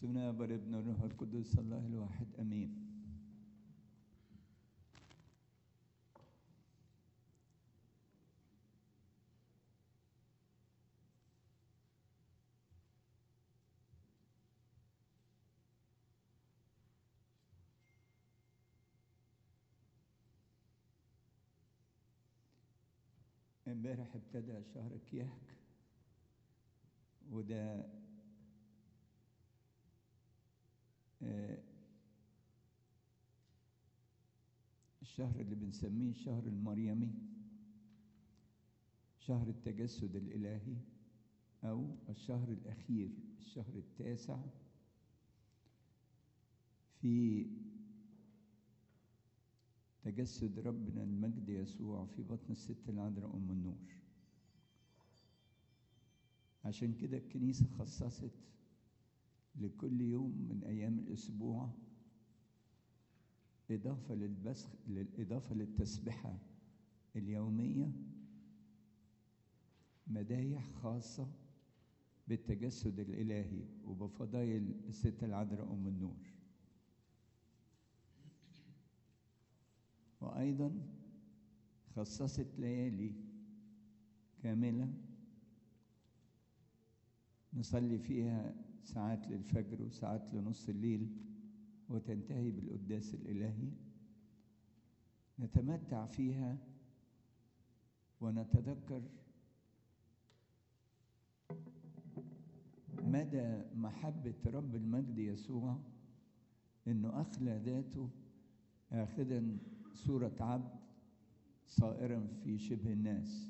بسم الله والابن والروح القدس الله الواحد امين امبارح ابتدى شهر كيهك وده آه، الشهر اللي بنسميه الشهر المريمي شهر التجسد الإلهي أو الشهر الأخير الشهر التاسع في تجسد ربنا المجد يسوع في بطن الست العذراء أم النور عشان كده الكنيسة خصصت لكل يوم من أيام الأسبوع إضافة للبسخ للإضافة للتسبحة اليومية مدايح خاصة بالتجسد الإلهي وبفضائل الست العذراء أم النور وأيضا خصصت ليالي كاملة نصلي فيها ساعات للفجر وساعات لنص الليل وتنتهي بالقداس الإلهي نتمتع فيها ونتذكر مدى محبة رب المجد يسوع إنه أخلى ذاته آخذا صورة عبد صائرا في شبه الناس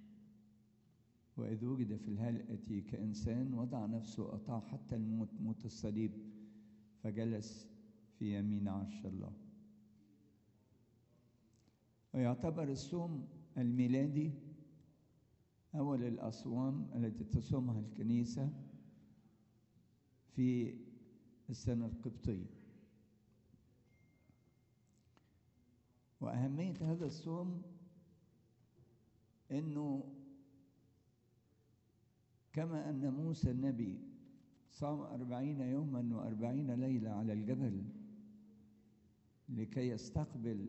وإذ وجد في الهيئة كإنسان وضع نفسه أطاع حتى الموت موت الصليب فجلس في يمين عرش الله ويعتبر الصوم الميلادي أول الأصوام التي تصومها الكنيسة في السنة القبطية وأهمية هذا الصوم إنه كما أن موسى النبي صام أربعين يوما وأربعين ليلة على الجبل لكي يستقبل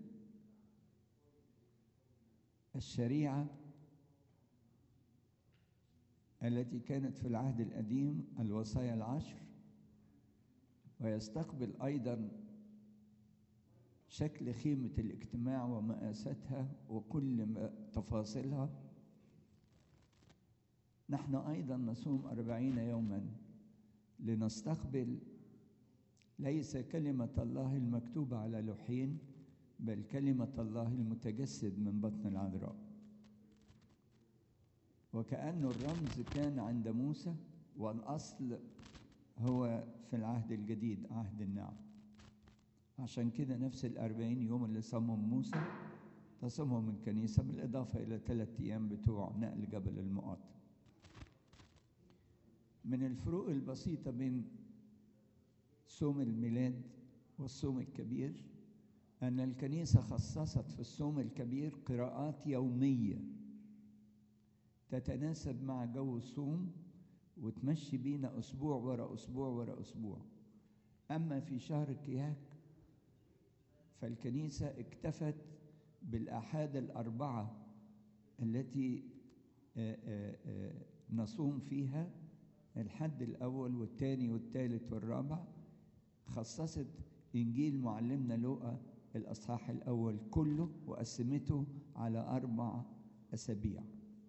الشريعة التي كانت في العهد القديم الوصايا العشر ويستقبل أيضا شكل خيمة الاجتماع ومآساتها وكل تفاصيلها نحن أيضا نصوم أربعين يوما لنستقبل ليس كلمة الله المكتوبة على لوحين بل كلمة الله المتجسد من بطن العذراء وكأنه الرمز كان عند موسى والأصل هو في العهد الجديد عهد النعم عشان كده نفس الأربعين يوم اللي صامهم موسى تصومهم الكنيسة بالإضافة إلى ثلاثة أيام بتوع نقل جبل المقاطع من الفروق البسيطة بين صوم الميلاد والصوم الكبير أن الكنيسة خصصت في الصوم الكبير قراءات يومية تتناسب مع جو الصوم وتمشي بينا أسبوع ورا أسبوع ورا أسبوع أما في شهر كياك فالكنيسة اكتفت بالأحاد الأربعة التي آآ آآ نصوم فيها الحد الأول والثاني والثالث والرابع خصصت إنجيل معلمنا لوقا الأصحاح الأول كله وقسمته على أربع أسابيع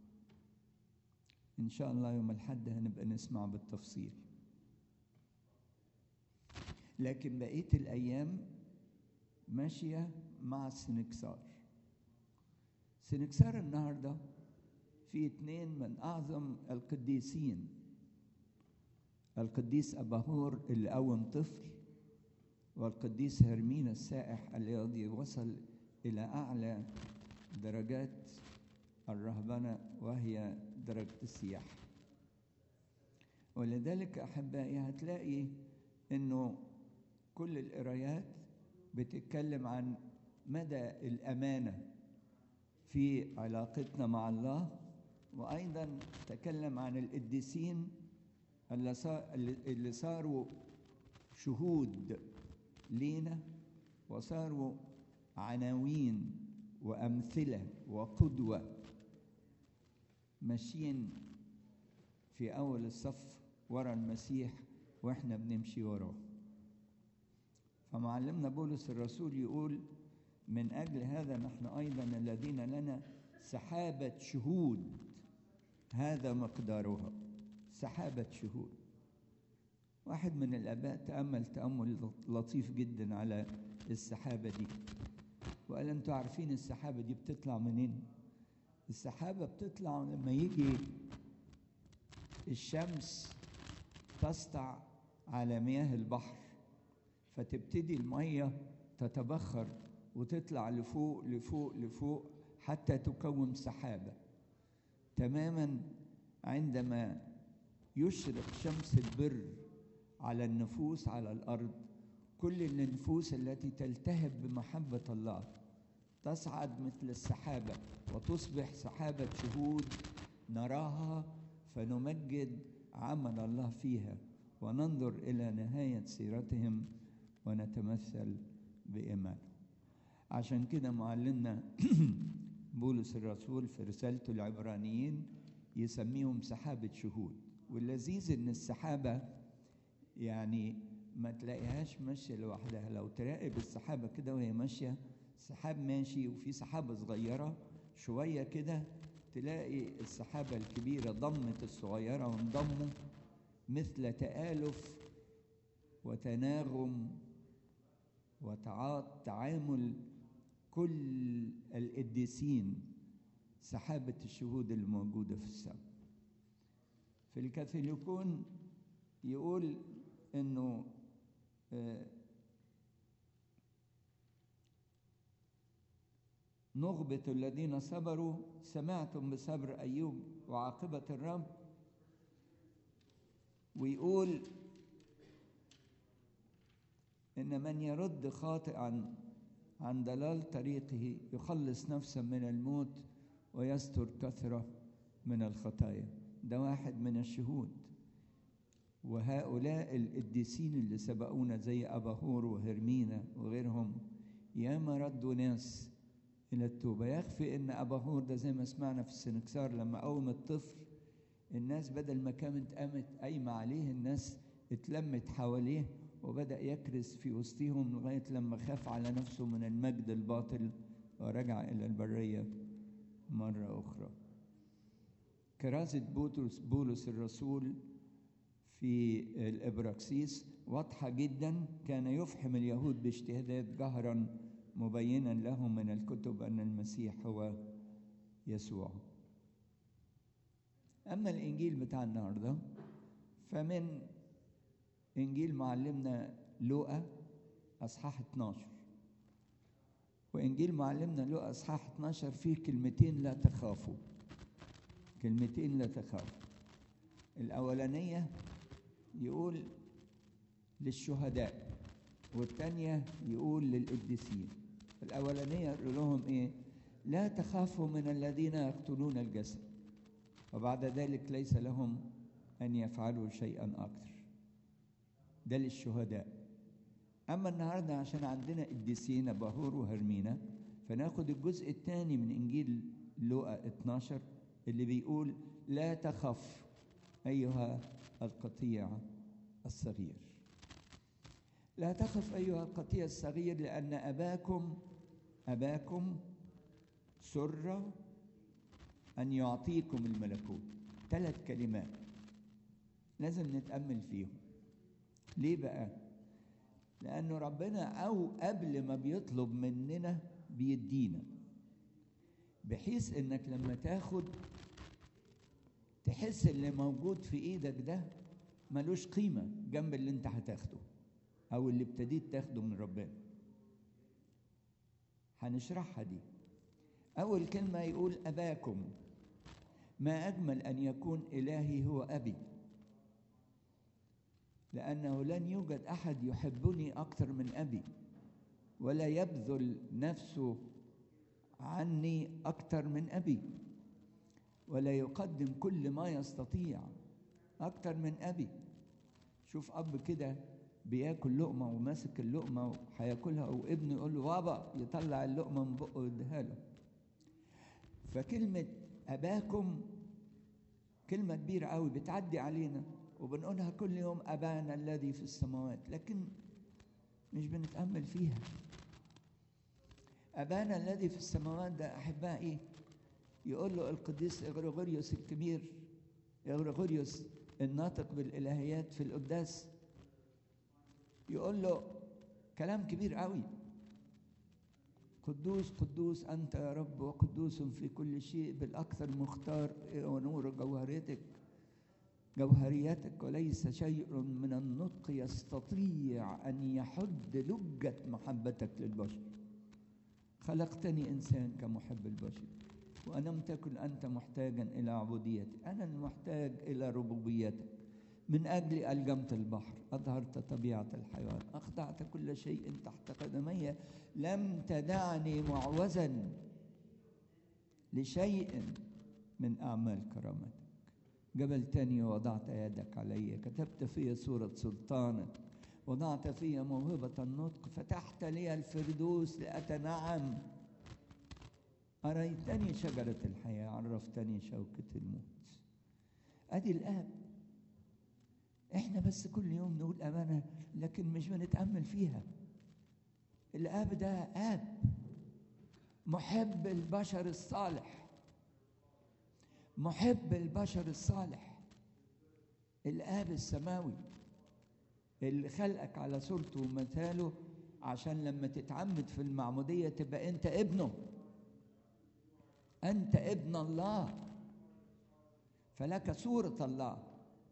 إن شاء الله يوم الحد هنبقى نسمع بالتفصيل لكن بقية الأيام ماشية مع السنكسار سنكسار النهارده في اتنين من أعظم القديسين القديس أباهور اللي قوم طفل والقديس هرمينا السائح الذي وصل إلى أعلى درجات الرهبنة وهي درجة السياحة ولذلك أحبائي هتلاقي إنه كل القرايات بتتكلم عن مدى الأمانة في علاقتنا مع الله وأيضا تكلم عن القديسين اللي صاروا شهود لينا وصاروا عناوين وأمثلة وقدوة ماشيين في أول الصف ورا المسيح وإحنا بنمشي وراه فمعلمنا بولس الرسول يقول من أجل هذا نحن أيضا الذين لنا سحابة شهود هذا مقدارها سحابة شهود واحد من الآباء تأمل تأمل لطيف جدا على السحابة دي وقال أنتوا عارفين السحابة دي بتطلع منين؟ السحابة بتطلع لما يجي الشمس تسطع على مياه البحر فتبتدي المية تتبخر وتطلع لفوق لفوق لفوق حتى تكون سحابة تماما عندما يشرق شمس البر على النفوس على الأرض كل النفوس التي تلتهب بمحبة الله تصعد مثل السحابة وتصبح سحابة شهود نراها فنمجد عمل الله فيها وننظر إلى نهاية سيرتهم ونتمثل بإيمانهم عشان كده معلمنا بولس الرسول في رسالته العبرانيين يسميهم سحابة شهود واللذيذ إن السحابة يعني ما تلاقيهاش ماشية لوحدها لو تراقب السحابة كده وهي ماشية سحاب ماشي وفي سحابة صغيرة شوية كده تلاقي السحابة الكبيرة ضمت الصغيرة وانضموا مثل تآلف وتناغم وتعامل كل القديسين سحابة الشهود الموجودة في السماء في الكاثوليكون يقول انه آه نغبة الذين صبروا سمعتم بصبر أيوب وعاقبة الرب ويقول إن من يرد خاطئا عن ضلال طريقه يخلص نفسا من الموت ويستر كثرة من الخطايا ده واحد من الشهود وهؤلاء القديسين اللي سبقونا زي أباهور وهرمينا وغيرهم ياما ردوا ناس إلى التوبة يكفي إن أباهور ده زي ما سمعنا في السنكسار لما قوم الطفل الناس بدل ما كانت قامت قايمة عليه الناس اتلمت حواليه وبدأ يكرس في وسطهم لغاية لما خاف على نفسه من المجد الباطل ورجع إلى البرية مرة أخرى كرازة بطرس بولس الرسول في الإبراكسيس واضحة جدا كان يفحم اليهود باجتهادات جهرا مبينا لهم من الكتب أن المسيح هو يسوع أما الإنجيل بتاع النهاردة فمن إنجيل معلمنا لوقا أصحاح 12 وإنجيل معلمنا لوقا أصحاح 12 فيه كلمتين لا تخافوا كلمتين لا تخافوا الأولانية يقول للشهداء والثانية يقول للقديسين الأولانية يقول لهم إيه لا تخافوا من الذين يقتلون الجسد وبعد ذلك ليس لهم أن يفعلوا شيئا أكثر ده للشهداء أما النهاردة عشان عندنا قديسين باهور وهرمينا فناخد الجزء الثاني من إنجيل لوقا 12 اللي بيقول لا تخف أيها القطيع الصغير لا تخف أيها القطيع الصغير لأن أباكم أباكم سر أن يعطيكم الملكوت ثلاث كلمات لازم نتأمل فيهم ليه بقى؟ لأنه ربنا أو قبل ما بيطلب مننا بيدينا بحيث إنك لما تاخد تحس اللي موجود في إيدك ده ملوش قيمة جنب اللي أنت هتاخده أو اللي ابتديت تاخده من ربنا هنشرحها دي أول كلمة يقول أباكم ما أجمل أن يكون إلهي هو أبي لأنه لن يوجد أحد يحبني أكثر من أبي ولا يبذل نفسه عني أكثر من أبي ولا يقدم كل ما يستطيع أكثر من أبي شوف أب كده بياكل لقمة وماسك اللقمة وهياكلها وابنه يقول له بابا يطلع اللقمة من بقه ويديها له فكلمة أباكم كلمة كبيرة قوي بتعدي علينا وبنقولها كل يوم أبانا الذي في السماوات لكن مش بنتأمل فيها أبانا الذي في السماوات ده أحبائي يقول له القديس إغريغوريوس الكبير إغريغوريوس الناطق بالإلهيات في القداس يقول له كلام كبير قوي قدوس قدوس أنت يا رب وقدوس في كل شيء بالأكثر مختار ونور جوهرتك جوهريتك وليس شيء من النطق يستطيع أن يحد لجة محبتك للبشر خلقتني إنسان كمحب البشر ولم تكن أنت محتاجا إلى عبوديتي أنا المحتاج إلى ربوبيتك من أجل ألجمت البحر أظهرت طبيعة الحيوان أخضعت كل شيء تحت قدمي لم تدعني معوزا لشيء من أعمال كرامتك جبلتني ووضعت يدك علي كتبت في صورة سلطانك وضعت في موهبة النطق فتحت لي الفردوس لأتنعم أريتني شجرة الحياة عرفتني شوكة الموت أدي الآب إحنا بس كل يوم نقول أمانة لكن مش بنتأمل فيها الآب ده آب محب البشر الصالح محب البشر الصالح الآب السماوي اللي خلقك على صورته ومثاله عشان لما تتعمد في المعمودية تبقى أنت ابنه أنت ابن الله فلك صورة الله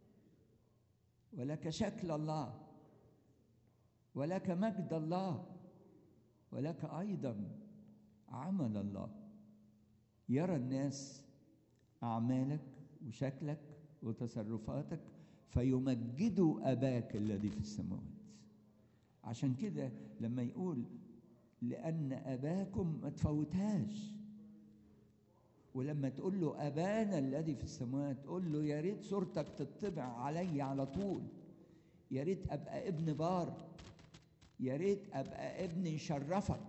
ولك شكل الله ولك مجد الله ولك أيضا عمل الله يرى الناس أعمالك وشكلك وتصرفاتك فيمجدوا أباك الذي في السماوات عشان كده لما يقول لأن أباكم ما تفوتهاش ولما تقول له أبانا الذي في السماوات تقول له يا ريت صورتك تطبع علي على طول يا ريت أبقى ابن بار يا ريت أبقى ابن يشرفك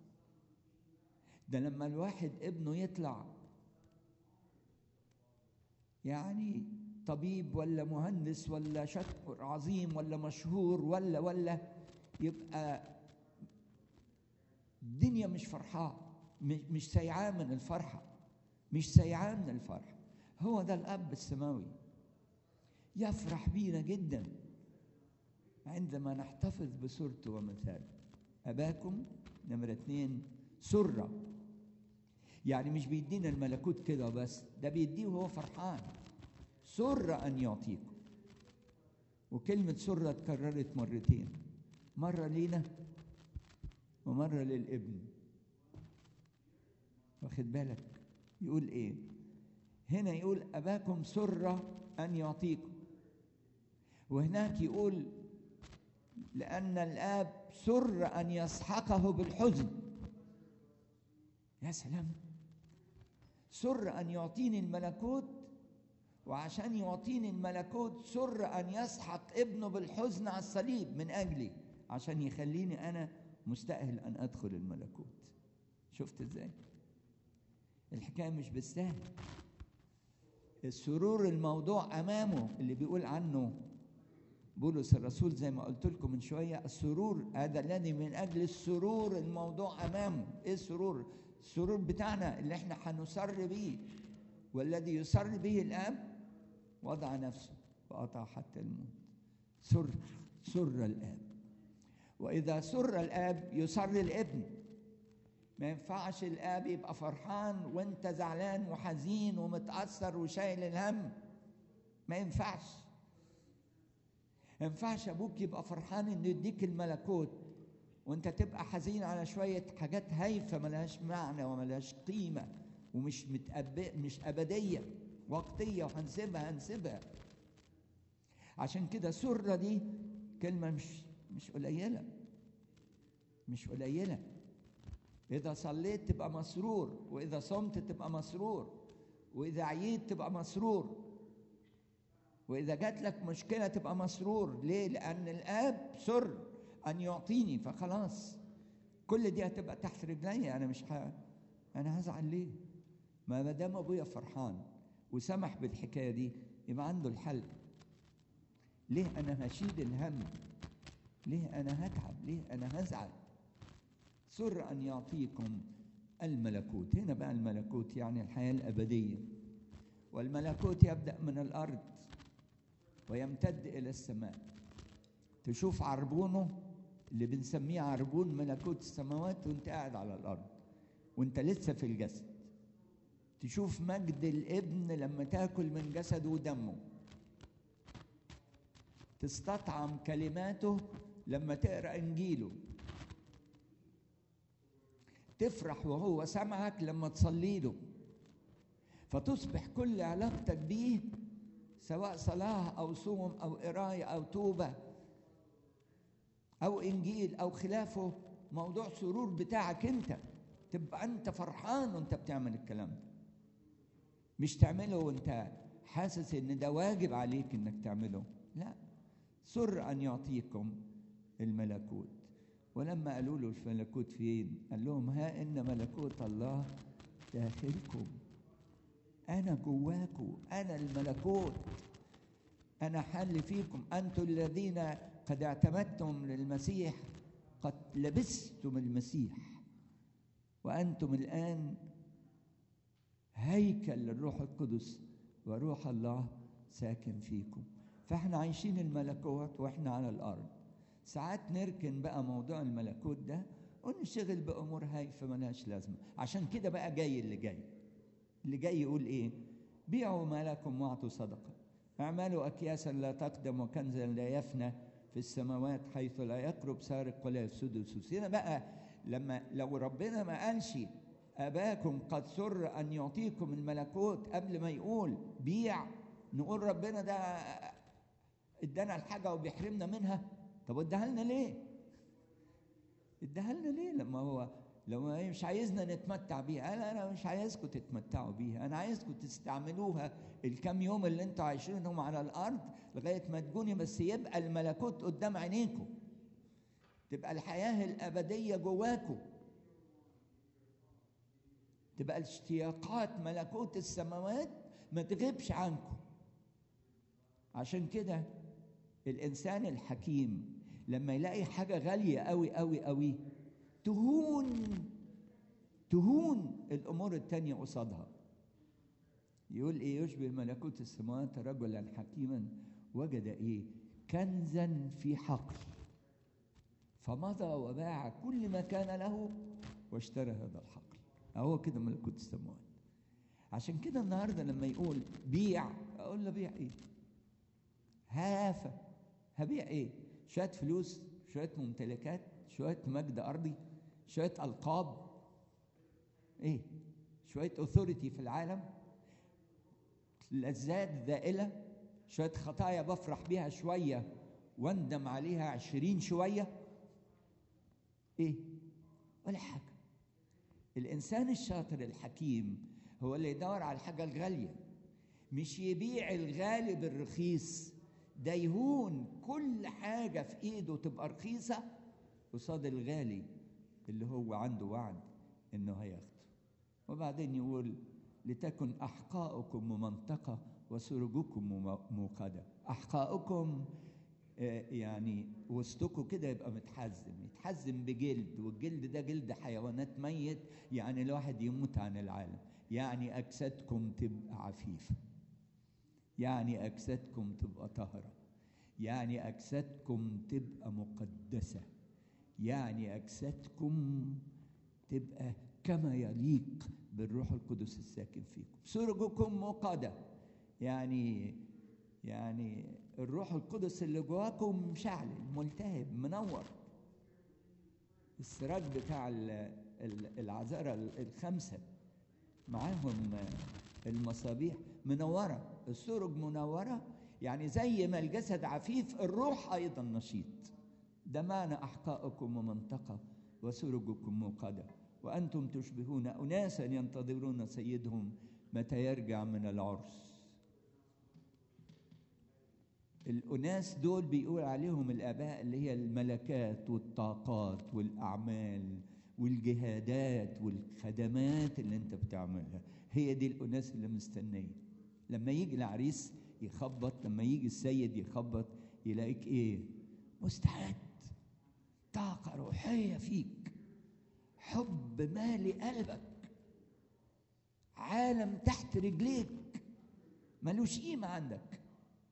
ده لما الواحد ابنه يطلع يعني طبيب ولا مهندس ولا شكر عظيم ولا مشهور ولا ولا يبقى الدنيا مش فرحاه مش سيعان من الفرحه مش سيعان من الفرحه هو ده الاب السماوي يفرح بينا جدا عندما نحتفظ بصورته ومثاله اباكم نمره اتنين سره يعني مش بيدينا الملكوت كده بس ده بيديه وهو فرحان سر أن يعطيكم وكلمة سرة اتكررت مرتين مرة لينا ومرة للابن واخد بالك يقول ايه هنا يقول أباكم سر أن يعطيكم وهناك يقول لأن الآب سر أن يسحقه بالحزن يا سلام سر أن يعطيني الملكوت وعشان يعطيني الملكوت سر أن يسحق ابنه بالحزن على الصليب من أجلي عشان يخليني أنا مستأهل أن أدخل الملكوت شفت إزاي الحكاية مش بالسهل السرور الموضوع أمامه اللي بيقول عنه بولس الرسول زي ما قلت لكم من شوية السرور هذا الذي من أجل السرور الموضوع أمامه إيه السرور السرور بتاعنا اللي احنا هنسر بيه والذي يسر به الاب وضع نفسه وقطع حتى الموت سر سر الاب واذا سر الاب يسر الابن ما ينفعش الاب يبقى فرحان وانت زعلان وحزين ومتاثر وشايل الهم ما ينفعش ما ينفعش ابوك يبقى فرحان انه يديك الملكوت وانت تبقى حزين على شويه حاجات هايفه ملهاش معنى وملهاش قيمه ومش متأب... مش ابديه وقتيه وهنسيبها هنسيبها عشان كده سره دي كلمه مش مش قليله مش قليله اذا صليت تبقى مسرور واذا صمت تبقى مسرور واذا عييت تبقى مسرور واذا جات لك مشكله تبقى مسرور ليه لان الاب سر ان يعطيني فخلاص كل دي هتبقى تحت رجلي انا مش ه... انا هزعل ليه ما دام ابويا فرحان وسمح بالحكايه دي يبقى عنده الحل ليه انا هشيل الهم ليه انا هتعب ليه انا هزعل سر ان يعطيكم الملكوت هنا بقى الملكوت يعني الحياه الابديه والملكوت يبدا من الارض ويمتد الى السماء تشوف عربونه اللي بنسميه عربون ملكوت السماوات وانت قاعد على الارض وانت لسه في الجسد تشوف مجد الابن لما تاكل من جسده ودمه تستطعم كلماته لما تقرا انجيله تفرح وهو سمعك لما تصلي له فتصبح كل علاقتك بيه سواء صلاه او صوم او قرايه او توبه او انجيل او خلافه موضوع سرور بتاعك انت تبقى انت فرحان وانت بتعمل الكلام ده مش تعمله وانت حاسس ان ده واجب عليك انك تعمله لا سر ان يعطيكم الملكوت ولما قالوا له الملكوت فين قال لهم ها ان ملكوت الله داخلكم انا جواكم انا الملكوت انا حل فيكم انتم الذين قد اعتمدتم للمسيح قد لبستم المسيح وانتم الان هيكل للروح القدس وروح الله ساكن فيكم فاحنا عايشين الملكوت واحنا على الارض ساعات نركن بقى موضوع الملكوت ده ونشغل بامور هايفه ملهاش لازمه عشان كده بقى جاي اللي جاي اللي جاي يقول ايه بيعوا ما لكم واعطوا صدقه اعملوا اكياسا لا تقدم وكنزا لا يفنى في السماوات حيث لا يقرب سارق ولا يفسد السوس هنا بقى لما لو ربنا ما قالش اباكم قد سر ان يعطيكم الملكوت قبل ما يقول بيع نقول ربنا ده ادانا الحاجه وبيحرمنا منها طب اداها لنا ليه اداها لنا ليه لما هو لو مش عايزنا نتمتع بيها انا انا مش عايزكم تتمتعوا بيها انا عايزكم تستعملوها الكام يوم اللي انتوا عايشينهم على الارض لغايه ما تجوني بس يبقى الملكوت قدام عينيكم تبقى الحياه الابديه جواكم تبقى الاشتياقات ملكوت السماوات ما تغيبش عنكم عشان كده الانسان الحكيم لما يلاقي حاجه غاليه قوي قوي قوي تهون تهون الامور التانية قصادها يقول ايه يشبه ملكوت السماوات رجلا حكيما وجد ايه كنزا في حقل فمضى وباع كل ما كان له واشترى هذا الحقل اهو كده ملكوت السماوات عشان كده النهارده لما يقول بيع اقول له بيع ايه هافه هبيع ايه شويه فلوس شويه ممتلكات شويه مجد ارضي شويه القاب ايه شويه اوثوريتي في العالم لذات ذائله شويه خطايا بفرح بيها شويه واندم عليها عشرين شويه ايه ولا حاجه الانسان الشاطر الحكيم هو اللي يدور على الحاجه الغاليه مش يبيع الغالي بالرخيص ده يهون كل حاجه في ايده تبقى رخيصه قصاد الغالي اللي هو عنده وعد انه هياخده وبعدين يقول لتكن احقاؤكم ممنطقه وسرجكم موقده احقاؤكم يعني وسطكم كده يبقى متحزم يتحزم بجلد والجلد ده جلد حيوانات ميت يعني الواحد يموت عن العالم يعني اجسادكم تبقى عفيفه يعني اجسادكم تبقى طاهره يعني اجسادكم تبقى مقدسه يعني اجسادكم تبقى كما يليق بالروح القدس الساكن فيكم سرجكم مقاده يعني يعني الروح القدس اللي جواكم مشعل ملتهب منور السراج بتاع العذارى الخمسه معاهم المصابيح منوره السرج منوره يعني زي ما الجسد عفيف الروح ايضا نشيط ده معنى احقاؤكم ومنطقه وسرجكم موقده وانتم تشبهون اناسا ينتظرون سيدهم متى يرجع من العرس الأناس دول بيقول عليهم الآباء اللي هي الملكات والطاقات والأعمال والجهادات والخدمات اللي أنت بتعملها هي دي الأناس اللي مستنية لما يجي العريس يخبط لما يجي السيد يخبط يلاقيك إيه مستعد طاقة روحية فيك حب مالي قلبك عالم تحت رجليك ملوش قيمة عندك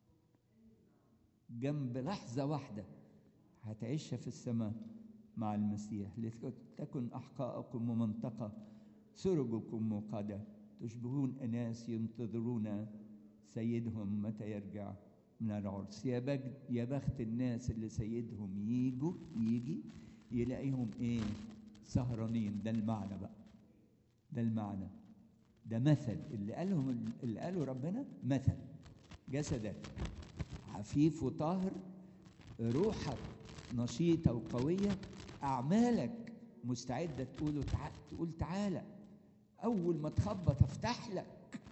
جنب لحظة واحدة هتعيشها في السماء مع المسيح لتكن أحقاءكم ومنطقة سرجكم موقدة تشبهون أناس ينتظرون سيدهم متى يرجع من العرس يا بجد يا بخت الناس اللي سيدهم يجوا يجي يلاقيهم ايه سهرانين ده المعنى بقى ده المعنى ده مثل اللي قالهم اللي قاله ربنا مثل جسدك عفيف وطاهر روحك نشيطة وقوية أعمالك مستعدة تقول تع... تقول تعالى أول ما تخبط أفتح لك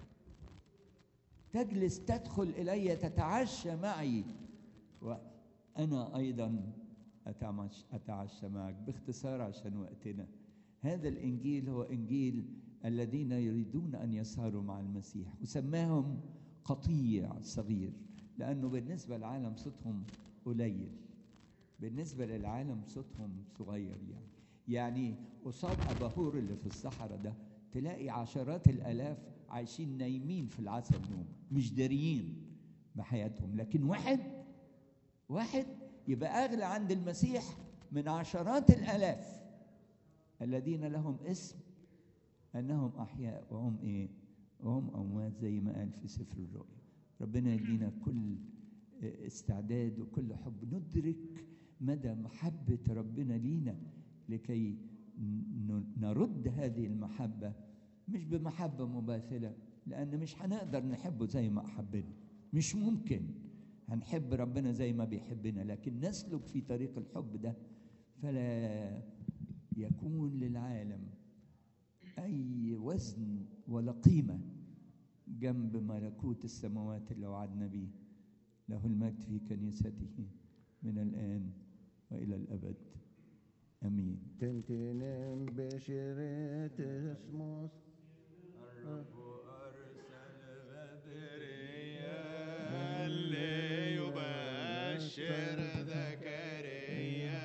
تجلس تدخل إلي تتعشى معي وأنا أيضا أتعشى, أتعشى معك باختصار عشان وقتنا هذا الإنجيل هو إنجيل الذين يريدون أن يسهروا مع المسيح وسماهم قطيع صغير لأنه بالنسبة للعالم صوتهم قليل بالنسبة للعالم صوتهم صغير يعني يعني قصاد أباهور اللي في الصحراء ده تلاقي عشرات الآلاف عايشين نايمين في العسل نوم مش داريين بحياتهم لكن واحد واحد يبقى أغلى عند المسيح من عشرات الآلاف الذين لهم اسم أنهم أحياء وهم إيه وهم أموات زي ما قال في سفر الرؤيا ربنا يدينا كل استعداد وكل حب ندرك مدى محبة ربنا لينا لكي نرد هذه المحبة مش بمحبة مباثلة لأن مش هنقدر نحبه زي ما أحبنا مش ممكن هنحب ربنا زي ما بيحبنا لكن نسلك في طريق الحب ده فلا يكون للعالم أي وزن ولا قيمة جنب ملكوت السماوات اللي وعدنا به له المجد في كنيسته من الآن وإلى الأبد أمين تنتنم بشريت اسمه الرب أرسل بدريا ليبشر زكريا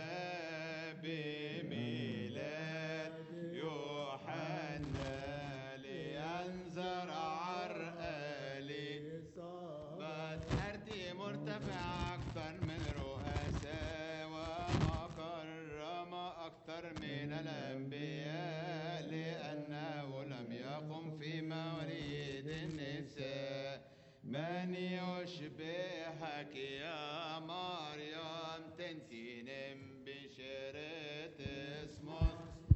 بميلاد يوحنا لينذر عرقلي بس أرتي مرتفع أكثر من رؤساء ومكرم أكثر من الأنبياء لأنه لم يقم في مواليد النساء من يشبهك يا مريم تنتينم بشرة اسمه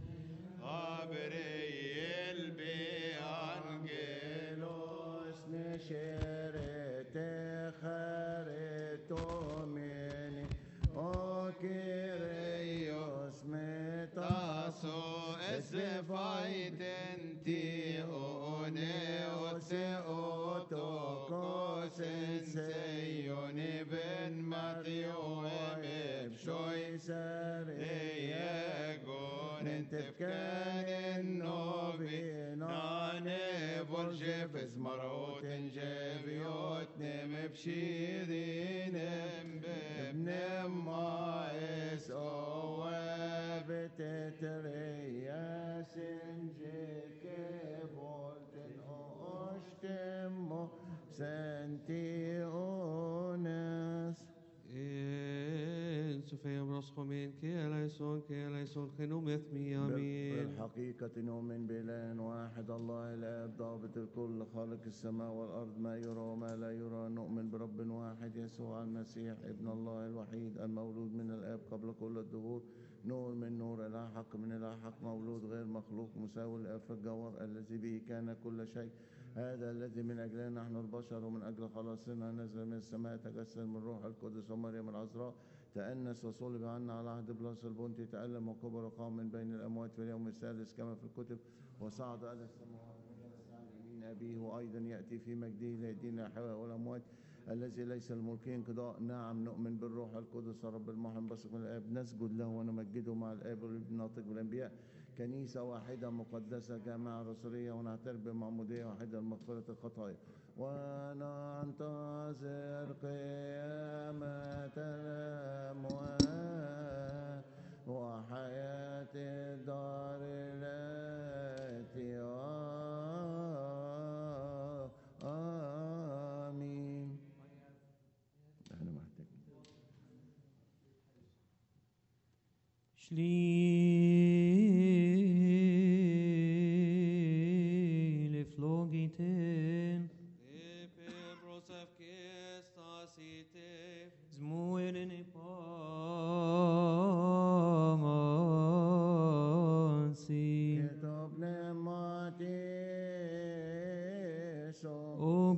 غبريل بأنجيلوس نشرت خريتو مني او كيريوس تاسو متاسو اسفايت انتي اوني اوتسي اوتوكوس انسيوني بن ماتيو ومبشوي يقول انت كان النوبي ناني بولشيف اسمروت جبيوت نم بشيرين بابن ما اسو بتتريا سنجك بولتن اوشتمو سنتي اونس إن سوفيا براسخومين كي الايسون كي الايسون خنو مثمي امين بالحقيقة نؤمن بإله واحد الله الآب ضابط الكل خالق السماء والأرض ما يرى وما لا يرى نؤمن برب واحد يسوع المسيح ابن الله الوحيد المولود من الآب قبل كل الدهور نور من نور إله حق من إله حق مولود غير مخلوق مساوي الآب في الجوهر الذي به كان كل شيء هذا الذي من أجلنا نحن البشر ومن أجل خلاصنا نزل من السماء تجسد من روح القدس ومريم العذراء تأنس وصلب عنا على عهد بلاس البنطي تألم وكبر وقام من بين الأموات في اليوم الثالث كما في الكتب وصعد إلى السماوات وجلس عن يمين أبيه وأيضا يأتي في مجده ليدين الأحياء والأموات الذي ليس الملكين قضاء نعم نؤمن بالروح القدس رب المحن بثق من الآب نسجد له ونمجده مع الآب والابن ناطق بالأنبياء كنيسة واحدة مقدسة جامعة رسولية ونعترف بمعمودية واحدة لمغفرة الخطايا وننتظر قيامة الأموات وحياة الدار التي آمين احنا محتاجين Schlile flogiten, Epe brosef kestasite, zmuelen e pa